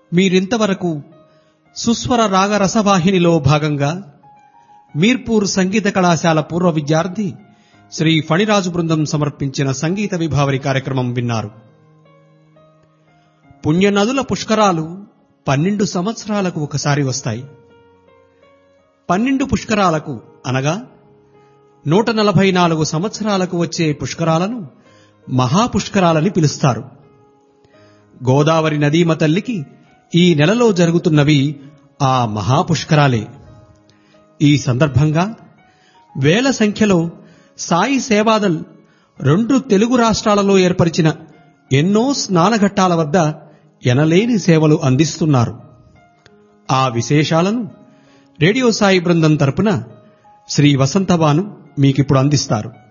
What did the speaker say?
మీరింతవరకు సుస్వర రాగ రసవాహినిలో భాగంగా మీర్పూర్ సంగీత కళాశాల పూర్వ విద్యార్థి శ్రీ ఫణిరాజు బృందం సమర్పించిన సంగీత విభావరి కార్యక్రమం విన్నారు పుణ్యనదుల పుష్కరాలు పన్నెండు సంవత్సరాలకు ఒకసారి వస్తాయి పన్నెండు పుష్కరాలకు అనగా నూట నలభై నాలుగు సంవత్సరాలకు వచ్చే పుష్కరాలను మహాపుష్కరాలని పిలుస్తారు గోదావరి నదీమ తల్లికి ఈ నెలలో జరుగుతున్నవి ఆ మహాపుష్కరాలే ఈ సందర్భంగా వేల సంఖ్యలో సాయి సేవాదల్ రెండు తెలుగు రాష్ట్రాలలో ఏర్పరిచిన ఎన్నో స్నానఘట్టాల వద్ద ఎనలేని సేవలు అందిస్తున్నారు ఆ విశేషాలను రేడియో సాయి బృందం తరపున శ్రీ వసంతబాను మీకిప్పుడు అందిస్తారు